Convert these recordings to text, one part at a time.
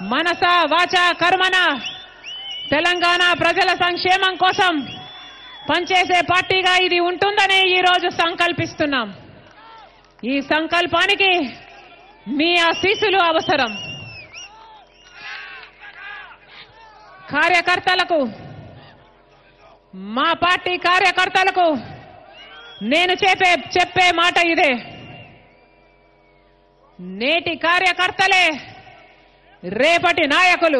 మనస వాచ కర్మన తెలంగాణ ప్రజల సంక్షేమం కోసం పనిచేసే పార్టీగా ఇది ఉంటుందని ఈ రోజు సంకల్పిస్తున్నాం ఈ సంకల్పానికి మీ ఆశీస్సులు అవసరం కార్యకర్తలకు మా పార్టీ కార్యకర్తలకు నేను చెప్పే చెప్పే మాట ఇదే నేటి కార్యకర్తలే రేపటి నాయకులు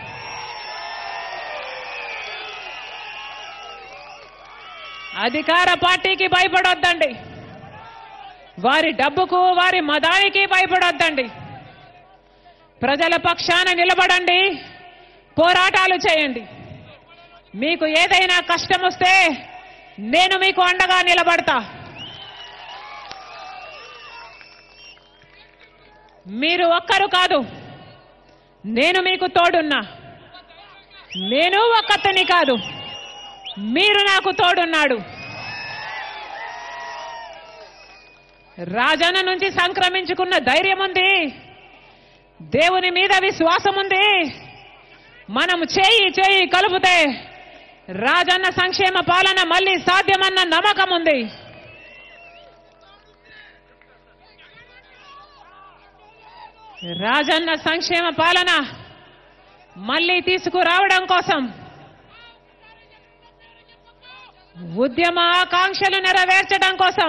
అధికార పార్టీకి భయపడొద్దండి వారి డబ్బుకు వారి మదానికి భయపడొద్దండి ప్రజల పక్షాన నిలబడండి పోరాటాలు చేయండి మీకు ఏదైనా కష్టం వస్తే నేను మీకు అండగా నిలబడతా మీరు ఒక్కరు కాదు నేను మీకు తోడున్నా నేను ఒక్కతని కాదు మీరు నాకు తోడున్నాడు రాజన్న నుంచి సంక్రమించుకున్న ధైర్యం ఉంది దేవుని మీద విశ్వాసం ఉంది మనం చేయి చేయి కలుపుతే రాజన్న సంక్షేమ పాలన మళ్ళీ సాధ్యమన్న నమ్మకం ఉంది రాజన్న సంక్షేమ పాలన మళ్ళీ తీసుకురావడం కోసం ఉద్యమ ఆకాంక్షలు నెరవేర్చడం కోసం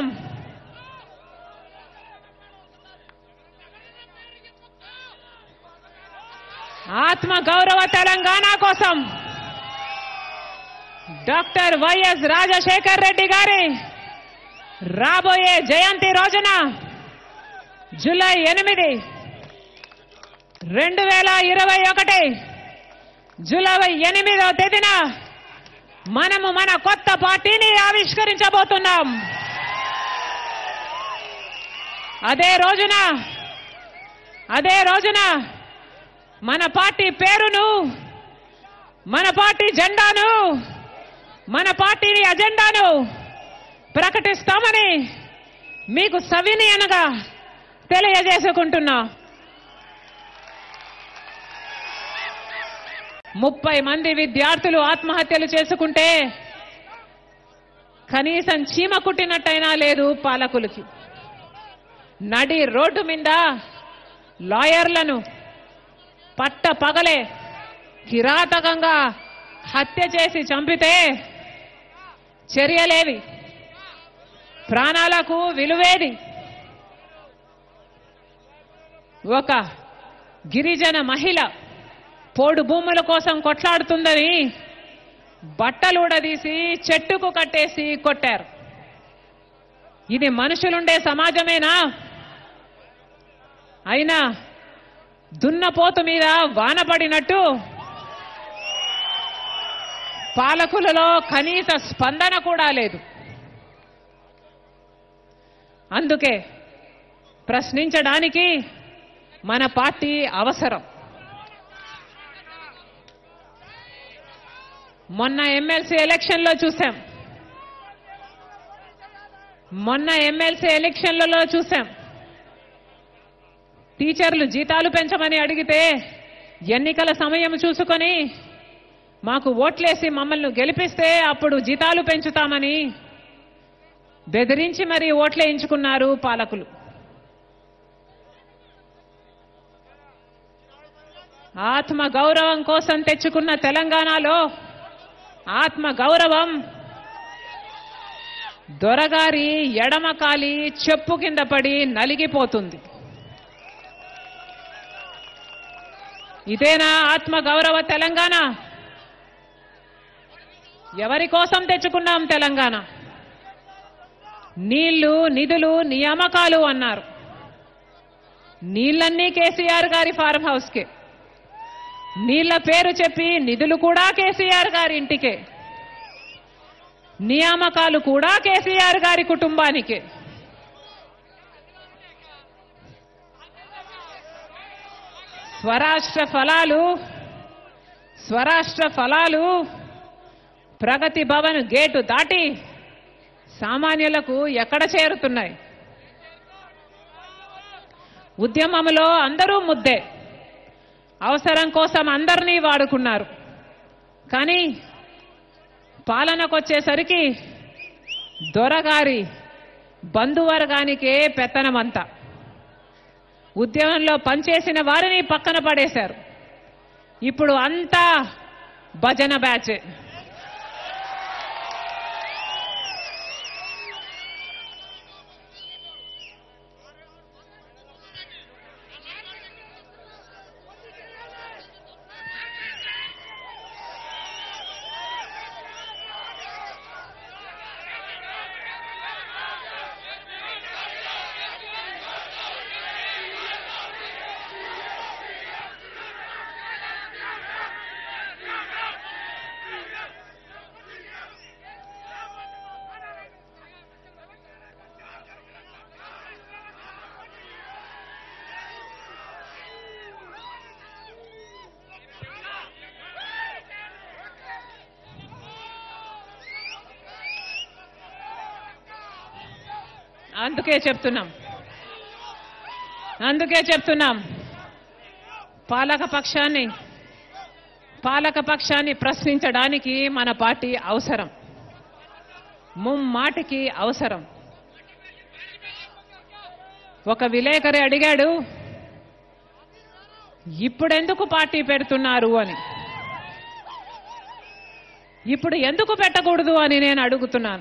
ఆత్మ గౌరవ తెలంగాణ కోసం డాక్టర్ వైఎస్ రాజశేఖర్ రెడ్డి గారి రాబోయే జయంతి రోజున జూలై ఎనిమిది రెండు వేల ఇరవై ఒకటి జూలై ఎనిమిదవ తేదీన మనము మన కొత్త పార్టీని ఆవిష్కరించబోతున్నాం అదే రోజున అదే రోజున మన పార్టీ పేరును మన పార్టీ జెండాను మన పార్టీ అజెండాను ప్రకటిస్తామని మీకు సవినయనగా తెలియజేసుకుంటున్నా ముప్పై మంది విద్యార్థులు ఆత్మహత్యలు చేసుకుంటే కనీసం చీమ కుట్టినట్టయినా లేదు పాలకులకి నడి రోడ్డు మీద లాయర్లను పట్ట పగలే కిరాతకంగా హత్య చేసి చంపితే చర్యలేవి ప్రాణాలకు విలువేది ఒక గిరిజన మహిళ పోడు భూముల కోసం కొట్లాడుతుందని బట్టలు ఊడదీసి చెట్టుకు కట్టేసి కొట్టారు ఇది మనుషులుండే సమాజమేనా అయినా దున్నపోతు మీద వాన పడినట్టు పాలకులలో కనీస స్పందన కూడా లేదు అందుకే ప్రశ్నించడానికి మన పార్టీ అవసరం మొన్న ఎమ్మెల్సీ ఎలక్షన్లో చూసాం మొన్న ఎమ్మెల్సీ ఎలక్షన్లలో చూసాం టీచర్లు జీతాలు పెంచమని అడిగితే ఎన్నికల సమయం చూసుకొని మాకు ఓట్లేసి మమ్మల్ని గెలిపిస్తే అప్పుడు జీతాలు పెంచుతామని బెదిరించి మరి ఓట్లేయించుకున్నారు పాలకులు ఆత్మ గౌరవం కోసం తెచ్చుకున్న తెలంగాణలో ఆత్మ గౌరవం దొరగారి ఎడమకాలి చెప్పు కింద పడి నలిగిపోతుంది ఇదేనా ఆత్మ గౌరవ తెలంగాణ ఎవరి కోసం తెచ్చుకున్నాం తెలంగాణ నీళ్లు నిధులు నియామకాలు అన్నారు నీళ్ళన్నీ కేసీఆర్ గారి ఫారం హౌస్కే నీళ్ల పేరు చెప్పి నిధులు కూడా కేసీఆర్ గారి ఇంటికే నియామకాలు కూడా కేసీఆర్ గారి కుటుంబానికే స్వరాష్ట్ర ఫలాలు స్వరాష్ట్ర ఫలాలు ప్రగతి భవన్ గేటు దాటి సామాన్యులకు ఎక్కడ చేరుతున్నాయి ఉద్యమంలో అందరూ ముద్దే అవసరం కోసం అందరినీ వాడుకున్నారు కానీ పాలనకొచ్చేసరికి దొరగారి బంధువర్గానికే పెత్తనమంతా ఉద్యమంలో పనిచేసిన వారిని పక్కన పడేశారు ఇప్పుడు అంతా భజన బ్యాచ్ అందుకే చెప్తున్నాం అందుకే చెప్తున్నాం పాలక పక్షాన్ని పాలక పక్షాన్ని ప్రశ్నించడానికి మన పార్టీ అవసరం ముమ్మాటికి అవసరం ఒక విలేకరి అడిగాడు ఇప్పుడెందుకు పార్టీ పెడుతున్నారు అని ఇప్పుడు ఎందుకు పెట్టకూడదు అని నేను అడుగుతున్నాను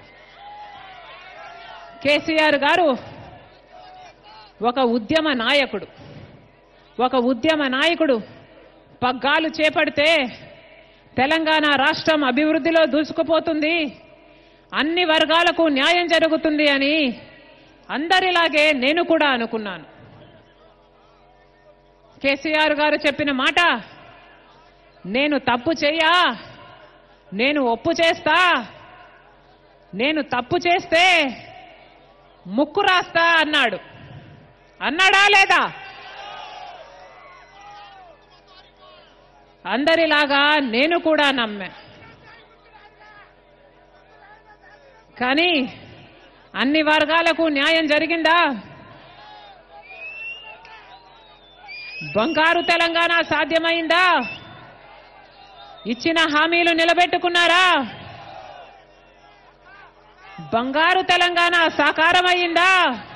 కేసీఆర్ గారు ఒక ఉద్యమ నాయకుడు ఒక ఉద్యమ నాయకుడు పగ్గాలు చేపడితే తెలంగాణ రాష్ట్రం అభివృద్ధిలో దూసుకుపోతుంది అన్ని వర్గాలకు న్యాయం జరుగుతుంది అని అందరిలాగే నేను కూడా అనుకున్నాను కేసీఆర్ గారు చెప్పిన మాట నేను తప్పు చెయ్యా నేను ఒప్పు చేస్తా నేను తప్పు చేస్తే ముక్కు రాస్తా అన్నాడు అన్నాడా లేదా అందరిలాగా నేను కూడా నమ్మా కానీ అన్ని వర్గాలకు న్యాయం జరిగిందా బంగారు తెలంగాణ సాధ్యమైందా ఇచ్చిన హామీలు నిలబెట్టుకున్నారా బంగారు తెలంగాణ సాకారమయ్యిందా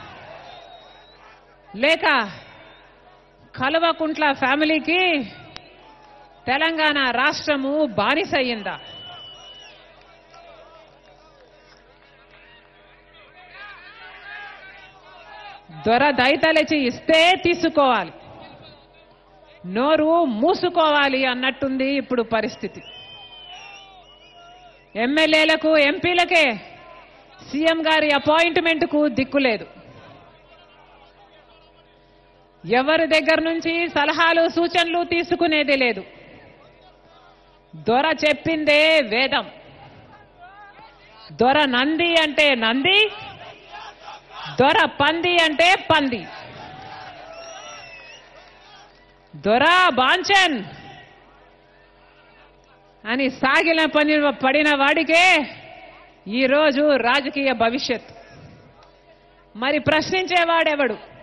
లేక కల్వకుంట్ల ఫ్యామిలీకి తెలంగాణ రాష్ట్రము బానిసయ్యిందా దొర దైతలచి ఇస్తే తీసుకోవాలి నోరు మూసుకోవాలి అన్నట్టుంది ఇప్పుడు పరిస్థితి ఎమ్మెల్యేలకు ఎంపీలకే సీఎం గారి అపాయింట్మెంట్కు దిక్కులేదు ఎవరి దగ్గర నుంచి సలహాలు సూచనలు తీసుకునేది లేదు దొర చెప్పిందే వేదం దొర నంది అంటే నంది దొర పంది అంటే పంది దొర బాంచన్ అని సాగిన పని పడిన వాడికే ఈరోజు రాజకీయ భవిష్యత్ మరి ప్రశ్నించేవాడెవడు